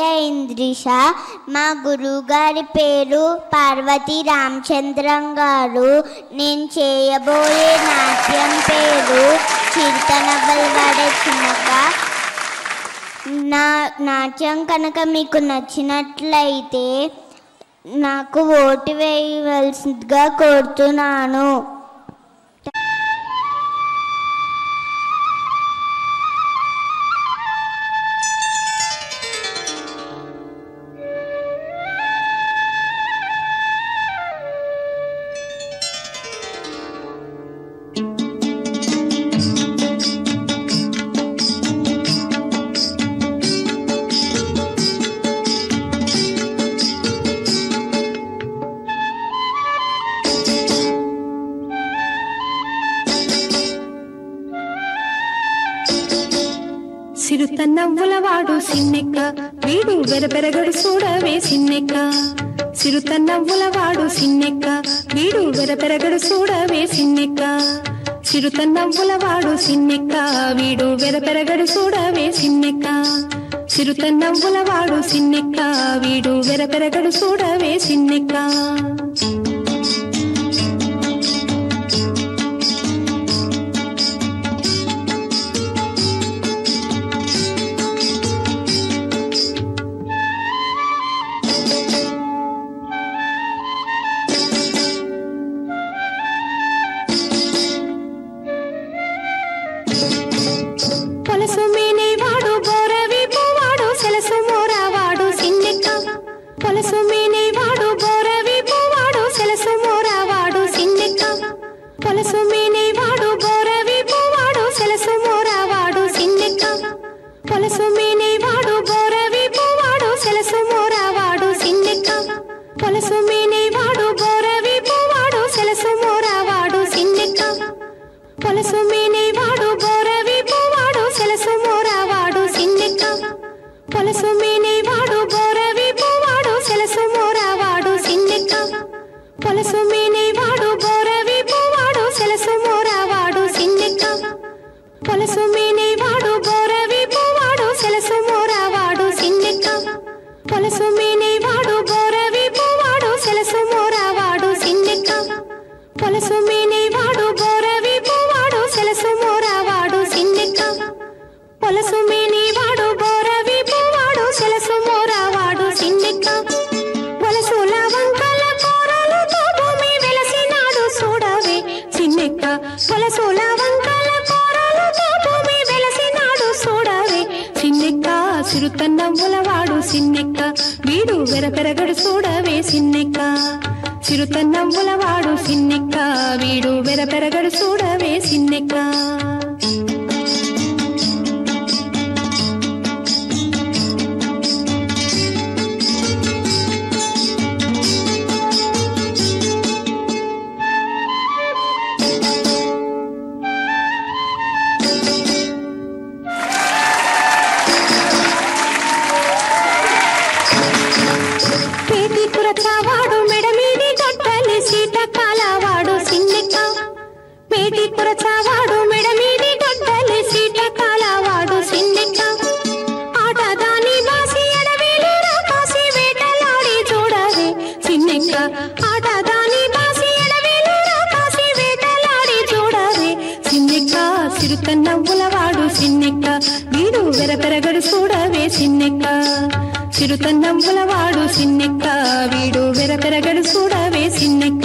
ఇంద్రిష మా గురువుగారి పేరు పార్వతి రామచంద్రం గారు నేను చేయబోయే నాట్యం పేరు చిరుతనవ్వలవాడే చిన్నక నా నాట్యం కనుక మీకు నచ్చినట్లయితే నాకు ఓటు వేయవలసిందిగా కోరుతున్నాను సిరుత నవ్వుల వాడు సిన్నెక్క వీడు వెరపెరగడు చూడవే సిన్నెక్క సిరుత నవ్వుల వాడు సిన్నెక్క వీడు వెరపెరగడు చూడవే సిన్నెక్క సిరుత నవ్వుల వాడు సిన్నెక్క వీడు వెరపెరగడు చూడవే సిన్నెక్క సిరుత నవ్వుల వాడు సిన్నెక్క వీడు వెరపెరగడు చూడవే సిన్నెక్క పొలసు మీనేవాడు బోరవీపు వాడు సెలసు మోరావాడు సిన్నెక్క పొలసు మీనేవాడు బోరవీపు వాడు సెలసు మోరావాడు సిన్నెక్క పొలసు మీనేవాడు బోరవీపు వాడు సెలసు మోరావాడు సిన్నెక్క పొలసు మీనేవాడు బోరవీపు వాడు సెలసు మోరావాడు సిన్నెక్క పొలసు మీనేవాడు బోరవీపు వాడు సెలసు మోరావాడు సిన్నెక్క పొలసు మీనేవాడు బోరవీపు వాడు సెలసు మోరావాడు సిన్నెక్క పొలసు మీనేవాడు బోరవీపు వాడు సెలసు మోరావాడు సిన్నెక్క పొలసు మీనేవాడు బోరవీపు వాడు సెలసు మోరావాడు సిన్నెక్క పొలసు మీనేవాడు బోరవీపు వాడు సెలసు మోరావాడు సిన్నెక్క పొలసు మీనేవాడు బోరవీపు వాడు సెలసు మోరావాడు సిన్నెక్క పొలసు మీనేవాడు బోరవీపు వాడు సెలసు మోరావాడు సిన్నెక్క పొలసు మీనేవాడు బోరవీపు వాడు సెలసు మోరావాడు సిన్నెక్క పొలసు లవంకల కూరలతో భూమి వెలసినాడు చూడవే సిన్నెక్క పొలసు లవంకల కూరలతో భూమి వెలసినాడు చూడవే సిన్నెక్క సిరుత నవ్వుల వాడు సిన్నెక్క వీడు వెరపెరగడు చూడవే సిన్నెక్క చిరుత నవ్వుల వాడు సిన్నెక్క వీడు వెరపెరగడు చూడవే సిన్నెక్క పేటి కురచావాడు మెడ మీది గొడ్డలి సీత కాలవాడు సిన్నెక్క పేటి కురచావాడు మెడ మీది గొడ్డలి సీత కాలవాడు సిన్నెక్క ఆట దాని బాసి ఎడవేలు రాకాసి వేటలాడి చూడవే సిన్నెక్క ఆట దాని బాసి ఎడవేలు రాకాసి వేటలాడి చూడవే సిన్నెక్క సిరుత నవ్వుల వాడు సిన్నెక్క వీడు వెరపెరగడు చూడవే సిన్నెక్క చిరుత నవ్వుల వాడు సిన్నెక్క వీడు వెరపెరగడు చూడవే సిన్నెక్క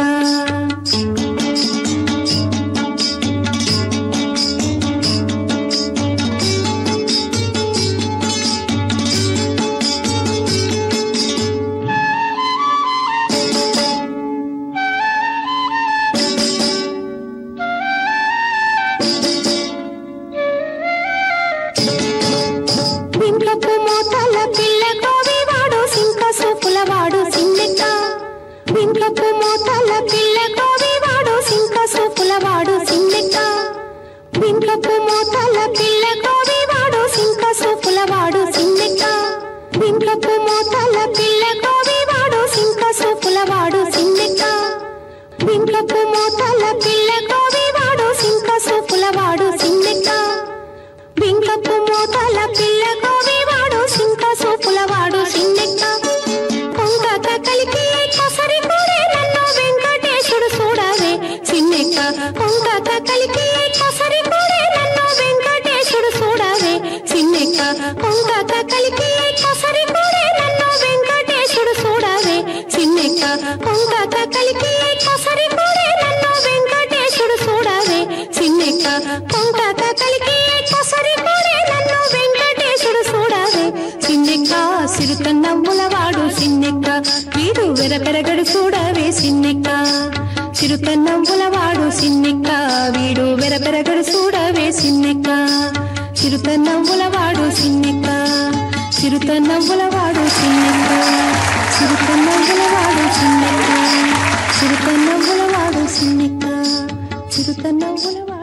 వింకపు మోతల పిల్ల కోవి వాడు సింక సూపుల వాడు సిన్నెక్క వింకపు మోతల పిల్ల కోవి వాడు సింక సూపుల వాడు సిన్నెక్క వింకపు మోతల పిల్ల కోవి వాడు సింక సూపుల వాడు సిన్నెక్క వింకపు మోతల పిల్ల కోవి వాడు సింక సూపుల వాడు సిన్నెక్క వింకపు మోతల పిల్ల కోవి వాడు సింక సూపుల వాడు సిన్నెక్క బింకపు మూతల పిల్ల కోవి వాడు సింక సూపుల వాడు వెరపెరగడు చూడవే సిన్నెక్క చిరుత నవ్వులవాడు సిన్నెక్క వీడు వెరపెరగడు చూడవే సిన్నెక్క చిరుత నవ్వులవాడు సిన్నెక్క చిరుత నవ్వులవాడు సిన్నెక్క చిరుత నవ్వులవాడు సిన్నెక్క చిరుత నవ్వులవాడు సిన్నెక్క చిరుత నవ్వులవాడు